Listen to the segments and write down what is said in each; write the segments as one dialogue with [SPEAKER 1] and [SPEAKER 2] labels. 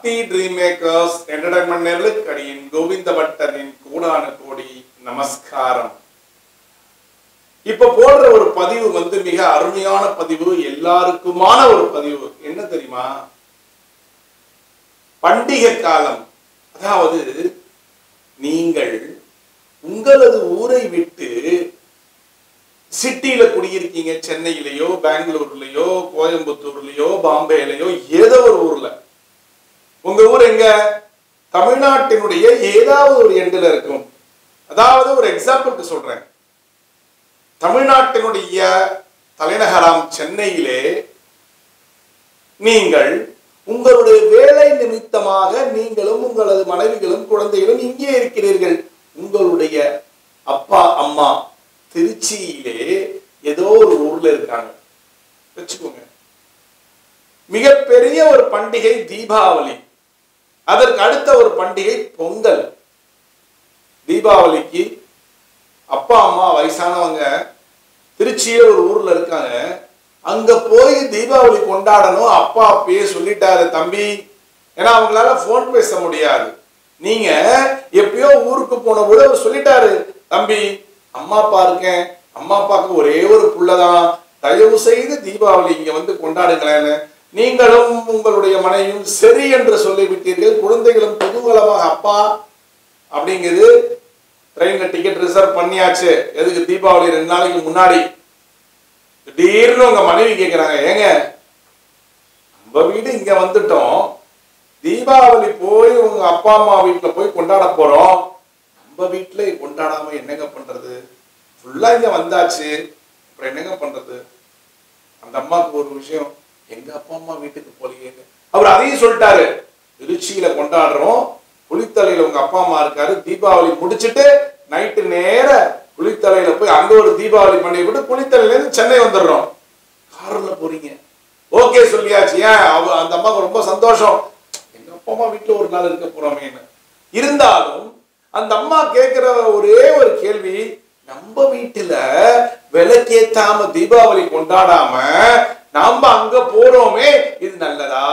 [SPEAKER 1] சக்தி dream makers entertainment நெருக்கடியின் கோவிந்த பட்டரின் கூடான கோடி நமஸ்காரம் இப்ப போடுற ஒரு பதிவு வந்து மிக அருமையான பதிவு எல்லாருக்குமான ஒரு பதிவு என்ன தெரியுமா பண்டிகை காலம் அதாவது நீங்கள் உங்களது ஊரை விட்டு சிட்டியில குடியிருக்கீங்க சென்னையிலயோ பெங்களூர்லயோ கோயம்புத்தூர்லயோ பாம்பேலயோ ஏதோ ஒரு ஊர்ல உங்க ஊர் எங்க தமிழ்நாட்டினுடைய ஏதாவது ஒரு எண்டில் இருக்கும் அதாவது ஒரு எக்ஸாம்பிளுக்கு சொல்றேன் தமிழ்நாட்டினுடைய தலைநகராம் சென்னையிலே நீங்கள் உங்களுடைய வேலை நிமித்தமாக நீங்களும் உங்களது மனைவிகளும் குழந்தைகளும் இங்கே இருக்கிறீர்கள் உங்களுடைய அப்பா அம்மா திருச்சியிலே ஏதோ ஒரு ஊர்ல இருக்காங்க வச்சுக்கோங்க மிகப்பெரிய ஒரு பண்டிகை தீபாவளி அதற்கு அடுத்த ஒரு பண்டிகை பொங்கல் தீபாவளிக்கு அப்பா அம்மா வயசானவங்க திருச்சியில ஒரு ஊர்ல இருக்காங்க அங்க போய் தீபாவளி கொண்டாடணும் அப்பா அப்பயே சொல்லிட்டாரு தம்பி ஏன்னா அவங்களால போன் பேச முடியாது நீங்க எப்பயோ ஊருக்கு போன போது அவர் சொல்லிட்டாரு தம்பி அம்மா அப்பா இருக்கேன் அம்மா அப்பாவுக்கு ஒரே ஒரு புள்ளதான் தயவு செய்து தீபாவளி இங்க வந்து கொண்டாடுங்களேன்னு நீங்களும் உங்களுடைய மனைவியும் சரி என்று சொல்லிவிட்டீர்கள் குழந்தைகளும் குதூகலமாக அப்பா அப்படிங்கிறது ட்ரெயின்ல டிக்கெட் ரிசர்வ் பண்ணியாச்சு எதுக்கு தீபாவளி ரெண்டு நாளைக்கு முன்னாடி திடீர்னு உங்க மனைவி கேக்குறாங்க ஏங்க நம்ம வீடு இங்க வந்துட்டோம் தீபாவளி போய் உங்க அப்பா அம்மா வீட்டுல போய் கொண்டாட போறோம் நம்ம வீட்டுல கொண்டாடாம என்னங்க பண்றது ஃபுல்லா இங்க வந்தாச்சு அப்புறம் என்னங்க பண்றது அந்த அம்மாவுக்கு ஒரு விஷயம் எங்க அப்பா அம்மா வீட்டுக்கு போலீங்க அவர் அதையும் சொல்லிட்டாரு திருச்சியில கொண்டாடுறோம் குளித்தலையில உங்க அப்பா அம்மா இருக்காரு தீபாவளி முடிச்சிட்டு நைட்டு நேர குளித்தலையில போய் அங்க ஒரு தீபாவளி பண்டிகை போட்டு குளித்தலையில இருந்து சென்னை வந்துடுறோம் கார்ல போறீங்க ஓகே சொல்லியாச்சு ஏன் அவ அந்த அம்மாவுக்கு ரொம்ப சந்தோஷம் எங்க அப்பா அம்மா வீட்டுல ஒரு நாள் இருக்க போறோமேன்னு இருந்தாலும் அந்த அம்மா கேட்கிற ஒரே ஒரு கேள்வி நம்ம வீட்டுல விளக்கேத்தாம தீபாவளி கொண்டாடாம நாம அங்க போறோமே இது நல்லதா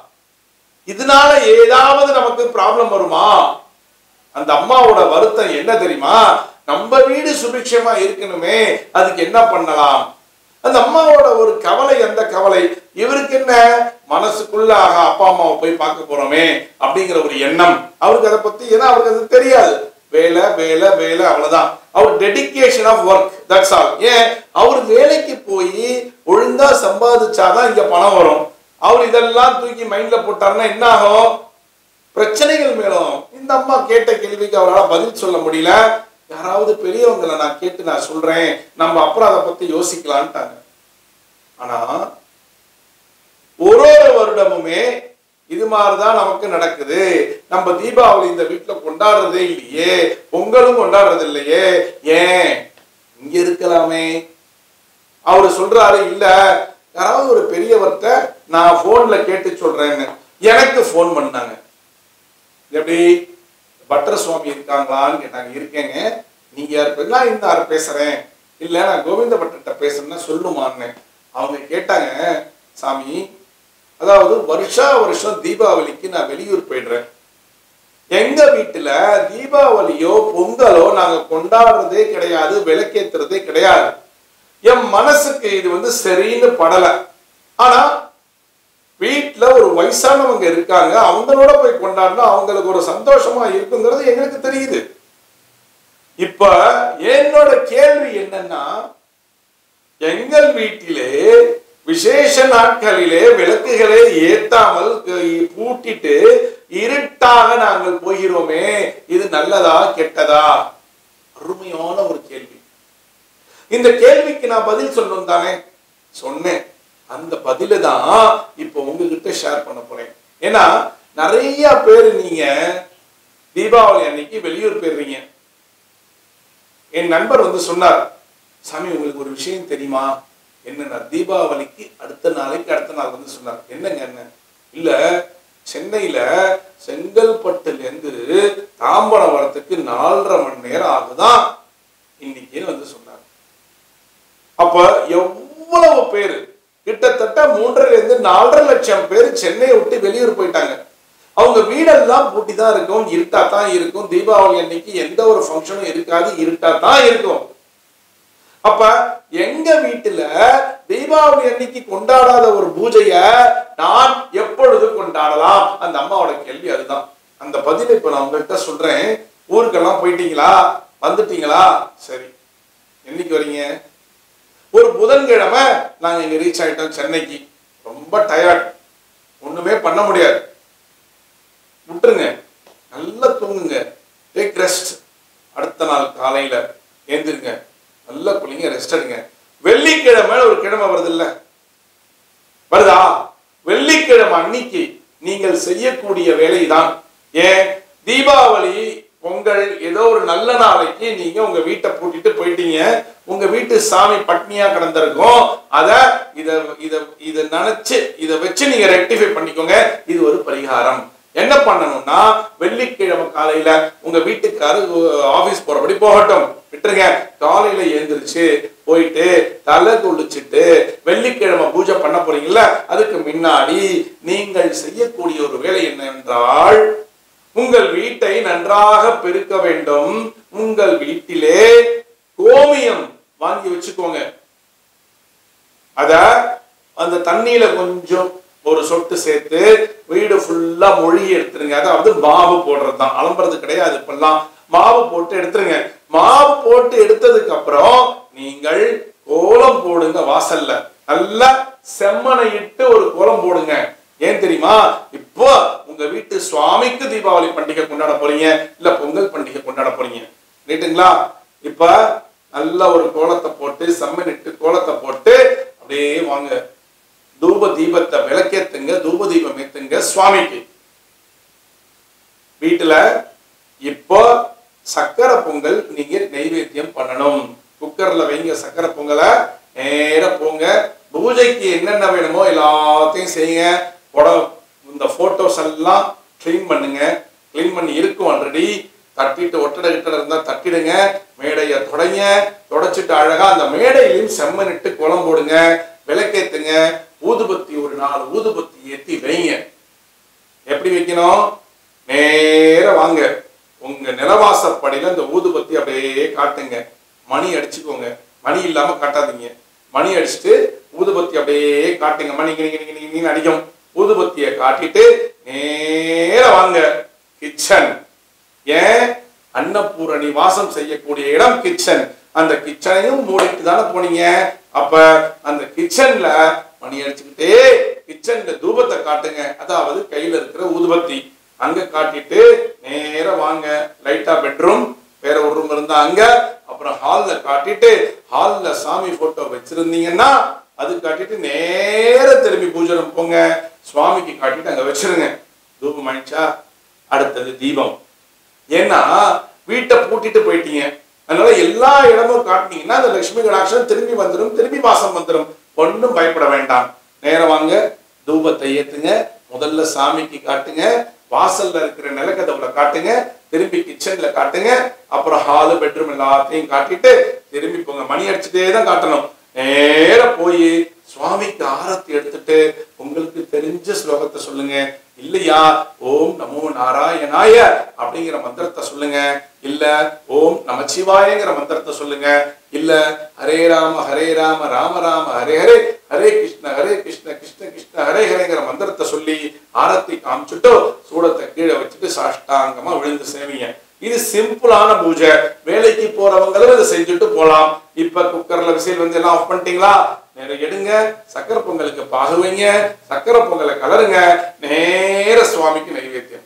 [SPEAKER 1] இதனால ஏதாவது நமக்கு ப்ராப்ளம் வருமா அந்த அம்மாவோட வருத்தம் என்ன தெரியுமா நம்ம வீடு சுபிக்ஷமா இருக்கணுமே அதுக்கு என்ன பண்ணலாம் அந்த அம்மாவோட ஒரு கவலை அந்த கவலை இவருக்கு என்ன மனசுக்குள்ள ஆக அப்பா அம்மாவை போய் பார்க்க போறோமே அப்படிங்கிற ஒரு எண்ணம் அவருக்கு அதை பத்தி ஏன்னா அவருக்கு அது தெரியாது வேலை வேலை வேலை அவ்வளவுதான் அவர் dedication of work that's all ஏன் அவர் வேலைக்கு போய் ஒழுங்கா சம்பாதிச்சாதான் இங்க பணம் வரும் அவர் இதெல்லாம் தூக்கி மைண்ட்ல போட்டாருன்னா என்ன ஆகும் பிரச்சனைகள் மேலும் இந்த அம்மா கேட்ட கேள்விக்கு அவரால் பதில் சொல்ல முடியல யாராவது பெரியவங்களை நான் கேட்டு நான் சொல்றேன் நம்ம அப்புறம் அதை பத்தி யோசிக்கலான்ட்டாங்க ஆனா ஒரு ஒரு வருடமுமே இது மாதிரிதான் நமக்கு நடக்குது நம்ம தீபாவளி இந்த வீட்டுல கொண்டாடுறதே இல்லையே பொங்கலும் கொண்டாடுறது இல்லையே ஏன் இங்க இருக்கலாமே அவரு சொல்றாரு இல்ல யாராவது ஒரு பெரியவர்கிட்ட நான் போன்ல கேட்டு சொல்றேன்னு எனக்கு போன் பண்ணாங்க எப்படி பட்டர் சுவாமி இருக்காங்களான்னு கேட்டாங்க இருக்கேங்க நீங்க யார் பே- நான் இந்த யார் பேசுறேன் இல்ல நான் கோவிந்த பட்டர்கிட்ட பேசுறேன்னா சொல்லுமான்னு அவங்க கேட்டாங்க சாமி அதாவது வருஷா வருஷம் தீபாவளிக்கு நான் வெளியூர் போயிடுறேன் எங்க வீட்டுல தீபாவளியோ பொங்கலோ நாங்க கொண்டாடுறதே கிடையாது விளக்கேத்துறதே கிடையாது என் மனசுக்கு இது வந்து சரின்னு படல ஆனா வீட்டுல ஒரு வயசானவங்க இருக்காங்க அவங்களோட போய் கொண்டாடினா அவங்களுக்கு ஒரு சந்தோஷமா இருக்குங்கிறது எங்களுக்கு தெரியுது இப்ப என்னோட கேள்வி என்னன்னா எங்கள் வீட்டிலே விசேஷ நாட்களிலே விளக்குகளை ஏத்தாமல் க- பூட்டிட்டு இருட்டாக நாங்கள் போகிறோமே இது நல்லதா கெட்டதா அருமையான ஒரு கேள்வி இந்த கேள்விக்கு நான் பதில் சொல்லணும் தானே சொன்னேன் அந்த பதில தான் இப்போ உங்ககிட்ட ஷேர் பண்ண போறேன் ஏன்னா நிறைய பேர் நீங்க தீபாவளி அன்னைக்கு வெளியூர் போயிடுறீங்க என் நண்பர் வந்து சொன்னார் சாமி உங்களுக்கு ஒரு விஷயம் தெரியுமா என்னன்னா தீபாவளிக்கு அடுத்த நாளைக்கு அடுத்த நாள் வந்து சொன்னார் என்னங்க என்ன இல்ல சென்னையில செங்கல்பட்டுல இருந்து தாம்பரவரத்துக்கு நாலரை மணி நேரம் ஆகுதான் இன்னைக்குன்னு வந்து சொன்னார் அப்ப எவ்வளவு பேர் கிட்டத்தட்ட மூன்றரை இருந்து நாலரை லட்சம் பேர் சென்னையை விட்டு வெளியூர் போயிட்டாங்க அவங்க வீடெல்லாம் பூட்டி தான் இருக்கும் இருட்டா தான் இருக்கும் தீபாவளி அன்னைக்கு எந்த ஒரு ஃபங்க்ஷனும் இருக்காது இருட்டா தான் இருக்கும் அப்ப எங்க வீட்டுல தீபாவளி அன்னைக்கு கொண்டாடாத ஒரு பூஜைய நான் எப்பொழுது கொண்டாடலாம் அந்த அம்மாவோட கேள்வி அதுதான் அந்த பதிலை இப்ப நான் உங்ககிட்ட சொல்றேன் ஊருக்கெல்லாம் போயிட்டீங்களா வந்துட்டீங்களா சரி என்னைக்கு வரீங்க ஒரு புதன்கிழமை நாங்க இங்க ரீச் ஆயிட்டோம் சென்னைக்கு ரொம்ப டயர்ட் ஒண்ணுமே பண்ண முடியாது விட்டுருங்க நல்லா தூங்குங்க டேக் ரெஸ்ட் அடுத்த நாள் காலையில ஏந்திருங்க நல்லா குளிங்க ரெஸ்ட் எடுங்க வெள்ளிக்கிழமை ஒரு கிழமை வருது இல்ல வருதா வெள்ளிக்கிழமை அன்னைக்கு நீங்கள் செய்யக்கூடிய வேலைதான் ஏன் தீபாவளி பொங்கல் ஏதோ ஒரு நல்ல நாளைக்கு நீங்க உங்க வீட்டை பூட்டிட்டு போயிட்டீங்க உங்க வீட்டு சாமி பட்னியா கிடந்திருக்கும் அத இத இத இத நினைச்சு இத வச்சு நீங்க ரெக்டிஃபை பண்ணிக்கோங்க இது ஒரு பரிகாரம் என்ன பண்ணணும்னா வெள்ளிக்கிழமை காலையில உங்க வீட்டுக்காரு ஆபீஸ் போறபடி போகட்டும் விட்டுருங்க காலையில எழுந்திருச்சு போயிட்டு தலை குளிச்சுட்டு வெள்ளிக்கிழமை பூஜை பண்ண போறீங்கல்ல அதுக்கு முன்னாடி நீங்கள் செய்யக்கூடிய ஒரு வேலை என்னவென்றால் உங்கள் வீட்டை நன்றாக பெருக்க வேண்டும் உங்கள் வீட்டிலே கோமியம் வாங்கி வச்சுக்கோங்க அத அந்த தண்ணியில கொஞ்சம் ஒரு சொட்டு சேர்த்து வீடு ஃபுல்லா மொழி எடுத்துருங்க அதாவது மாவு போடுறது தான் அலம்புறது கிடையாது இப்பெல்லாம் மாவு போட்டு எடுத்துருங்க மாவு போட்டு எடுத்ததுக்கு அப்புறம் நீங்கள் கோலம் போடுங்க வாசல்ல நல்லா செம்மனை இட்டு ஒரு கோலம் போடுங்க ஏன் தெரியுமா இப்போ உங்க வீட்டு சுவாமிக்கு தீபாவளி பண்டிகை கொண்டாட போறீங்க இல்ல பொங்கல் பண்டிகை கொண்டாட போறீங்க ரைட்டுங்களா இப்ப நல்ல ஒரு கோலத்தை போட்டு செம்மன் இட்டு கோலத்தை போட்டு அப்படியே வாங்க தூப தீபத்தை விளக்கேத்துங்க தூப தீபம் ஏத்துங்க சுவாமிக்கு வீட்டுல இப்போ சக்கரை பொங்கல் நீங்க நைவேத்தியம் பண்ணணும் குக்கர்ல வைங்க சக்கரை பொங்கலை நேரா போங்க பூஜைக்கு என்னென்ன வேணுமோ எல்லாத்தையும் செய்யுங்க புடவை இந்த போட்டோஸ் எல்லாம் க்ளீன் பண்ணுங்க க்ளீன் பண்ணி இருக்கும் ஆல்ரெடி தட்டிட்டு ஒட்டடை கிட்டட இருந்தா தட்டிடுங்க மேடையை தொடங்க தொடச்சிட்டு அழகா அந்த மேடையிலையும் செம்மனிட்டு குளம் போடுங்க விளக்கேத்துங்க ஊதுபத்தி ஒரு நாலு ஊதுபத்தி ஏத்தி வைங்க எப்படி வைக்கணும் நேர வாங்க உங்க நிலவாசப்படியில இந்த ஊதுபத்தி அப்படியே காட்டுங்க மணி அடிச்சுக்கோங்க மணி இல்லாம காட்டாதீங்க மணி அடிச்சுட்டு ஊதுபத்தி அப்படியே காட்டுங்க மணி கிணி கிணி கிணி கிணின்னு அடிக்கும் ஊதுபத்தியை காட்டிட்டு நேர வாங்க கிச்சன் ஏன் அன்னபூரணி வாசம் செய்யக்கூடிய இடம் கிச்சன் அந்த கிச்சனையும் மூடிட்டு தானே போனீங்க அப்ப அந்த கிச்சன்ல மணி அடிச்சுக்கிட்டே கிச்சன்ல தூபத்தை காட்டுங்க அதாவது கையில இருக்கிற ஊதுபத்தி அங்க காட்டிட்டு நேரா வாங்க லைட்டா பெட்ரூம் வேற ஒரு ரூம் இருந்தா அங்க அப்புறம் ஹால்ல காட்டிட்டு ஹால்ல சாமி போட்டோ வச்சிருந்தீங்கன்னா அது காட்டிட்டு நேர திரும்பி பூஜை room போங்க சுவாமிக்கு காட்டிட்டு அங்க வச்சிருங்க தூபம் ஆயிடுச்சா அடுத்தது தீபம் ஏன்னா வீட்டை பூட்டிட்டு போயிட்டீங்க அதனால எல்லா இடமும் காட்டினீங்கன்னா அந்த லட்சுமி கடாட்சம் திரும்பி வந்துடும் திரும்பி வாசம் வந்துடும் ஒன்றும் பயப்பட வேண்டாம் நேரம் வாங்க தூபத்தை ஏத்துங்க முதல்ல சாமிக்கு காட்டுங்க வாசல்ல இருக்கிற நிலக்கதவுல காட்டுங்க திரும்பி கிச்சன்ல காட்டுங்க அப்புறம் ஹாலு பெட்ரூம் எல்லாத்தையும் காட்டிட்டு திரும்பி போங்க மணி அடிச்சுட்டே தான் காட்டணும் நேர போய் சுவாமிக்கு ஆரத்தி எடுத்துட்டு உங்களுக்கு தெரிஞ்ச ஸ்லோகத்தை சொல்லுங்க இல்லையா ஓம் நமோ நாராயணாய அப்படிங்கிற மந்திரத்தை சொல்லுங்க இல்ல ஓம் நமச்சிவாயங்கிற மந்திரத்தை சொல்லுங்க இல்ல ஹரே ராம ஹரே ராம ராம ராம ஹரே ஹரே ஹரே கிருஷ்ண ஹரே கிருஷ்ண கிருஷ்ண கிருஷ்ண ஹரே ஹரேங்கிற மந்திரத்தை சொல்லி ஆரத்தி காமிச்சுட்டு சூடத்தை கீழே வச்சுட்டு சாஷ்டாங்கமா விழுந்து சேவிங்க இது சிம்பிளான பூஜை வேலைக்கு போறவங்களும் இதை செஞ்சுட்டு போலாம் இப்ப குக்கர்ல விசில் வந்து எல்லாம் ஆஃப் பண்ணிட்டீங்களா நேரம் எடுங்க சக்கரை பொங்கலுக்கு பாகு வைங்க சக்கரை பொங்கலை கலருங்க நேர சுவாமிக்கு நைவேத்தியம்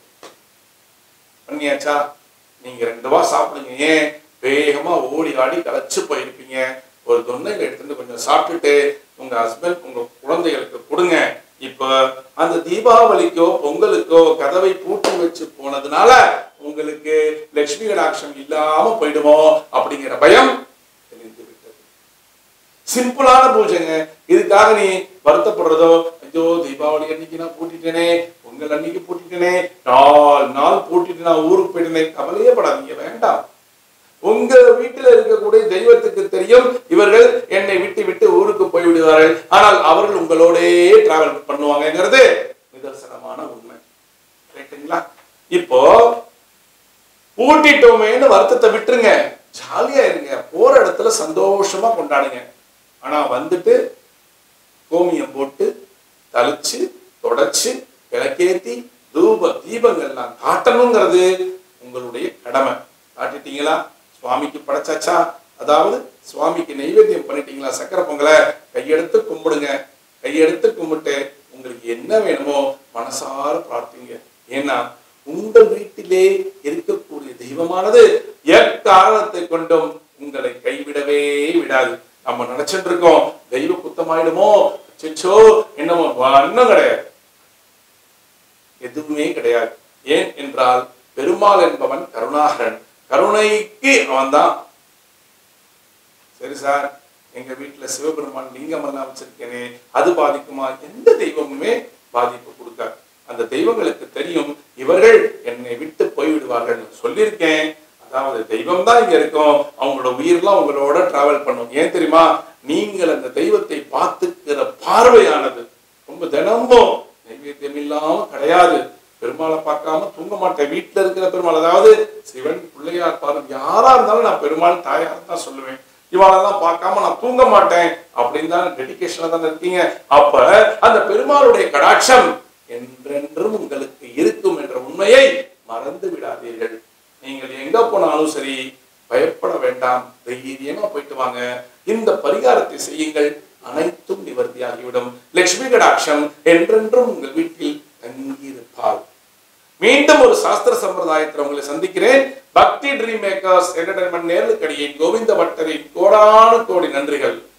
[SPEAKER 1] பண்ணியாச்சா நீங்க ரெண்டு வா சாப்பிடுங்க ஏன் வேகமா ஓடி ஆடி களைச்சு போயிருப்பீங்க ஒரு தொன்னையில எடுத்துட்டு கொஞ்சம் சாப்பிட்டுட்டு உங்க ஹஸ்பண்ட் உங்க குழந்தைகளுக்கு கொடுங்க இப்ப அந்த தீபாவளிக்கோ பொங்கலுக்கோ கதவை பூட்டி வச்சு போனதுனால உங்களுக்கு லட்சுமி கடாட்சம் இல்லாம போயிடுமோ அப்படிங்கிற பயம் தெளிந்து விட்டது சிம்பிளான பூஜைங்க இதுக்காக நீ வருத்தப்படுறதோ ஐயோ தீபாவளி அன்னைக்கு நான் பூட்டிட்டேனே பொங்கல் அன்னைக்கு பூட்டிட்டேனே நாலு நாள் பூட்டிட்டு நான் ஊருக்கு போயிட்டேனே கவலையே படாதீங்க வேண்டாம் உங்க வீட்டில் இருக்கக்கூடிய தெய்வத்துக்கு தெரியும் இவர்கள் என்னை விட்டு விட்டு ஊருக்கு போய் விடுவார்கள் ஆனால் அவர்கள் உங்களோடே டிராவல் பண்ணுவாங்கங்கிறது நிதர்சனமான உண்மை ரைட்டுங்களா இப்போ பூட்டிட்டோமேன்னு வருத்தத்தை விட்டுருங்க ஜாலியா இருங்க போற இடத்துல சந்தோஷமா கொண்டாடுங்க ஆனா வந்துட்டு கோமியம் போட்டு தளிச்சு தொடச்சு விளக்கேத்தி தூப தீபங்கள்லாம் காட்டணுங்கிறது உங்களுடைய கடமை காட்டிட்டீங்களா சுவாமிக்கு படைச்சாச்சா அதாவது சுவாமிக்கு நைவேத்தியம் பண்ணிட்டீங்களா சக்கரை பொங்கலை கையெடுத்து கும்பிடுங்க கையெடுத்து கும்பிட்டு உங்களுக்கு என்ன வேணுமோ மனசார பிரார்த்திங்க ஏன்னா உங்கள் வீட்டிலே இருக்கக்கூடிய தெய்வமானது எக்காரணத்தை கொண்டும் உங்களை கைவிடவே விடாது நம்ம நினைச்சிட்டு இருக்கோம் தெய்வ குத்தமாயிடுமோ சிச்சோ என்னமோ ஒன்னும் கிடையாது எதுவுமே கிடையாது ஏன் என்றால் பெருமாள் என்பவன் கருணாகரன் கருணைக்கு அவன்தான் சரி சார் எங்க வீட்டுல சிவபெருமான் லிங்கம் எல்லாம் வச்சிருக்கேனே அது பாதிக்குமா எந்த தெய்வமுமே பாதிப்பு கொடுக்காது அந்த தெய்வங்களுக்கு தெரியும் இவர்கள் என்னை விட்டு போய்விடுவார்கள் சொல்லியிருக்கேன் அதாவது தெய்வம் தான் இங்க இருக்கும் அவங்களோட உயிர்லாம் உங்களோட டிராவல் பண்ணும் ஏன் தெரியுமா நீங்கள் அந்த தெய்வத்தை பார்த்துக்கிற பார்வையானது ரொம்ப தினமும் நைவேத்தியம் இல்லாம கிடையாது பெருமாளை பார்க்காம தூங்க மாட்டேன் வீட்டுல இருக்கிற பெருமாள் அதாவது சிவன் பிள்ளையார் பாரு யாரா இருந்தாலும் நான் பெருமாள் தாயார் தான் சொல்லுவேன் இவாளெல்லாம் பார்க்காம நான் தூங்க மாட்டேன் அப்படின்னு தான் டெடிக்கேஷன்ல தானே இருக்கீங்க அப்ப அந்த பெருமாளுடைய கடாட்சம் என்றென்றும் உங்களுக்கு இருக்கும் என்ற உண்மையை மறந்து விடாதீர்கள் நீங்கள் எங்க போனாலும் சரி பயப்பட வேண்டாம் தைரியமா போயிட்டு வாங்க இந்த பரிகாரத்தை செய்யுங்கள் அனைத்தும் நிவர்த்தியாகிவிடும் லட்சுமி கடாட்சம் என்றென்றும் உங்கள் வீட்டில் தங்கியிருப்பாள் மீண்டும் ஒரு சாஸ்திர சம்பிரதாயத்தில் உங்களை சந்திக்கிறேன் பக்தி ட்ரீம் மேக்கர்ஸ் என்டர்டைன்மெண்ட் நேர்லுக்கடியின் கோவிந்த பட்டரின் கோடானு கோடி நன்றிகள்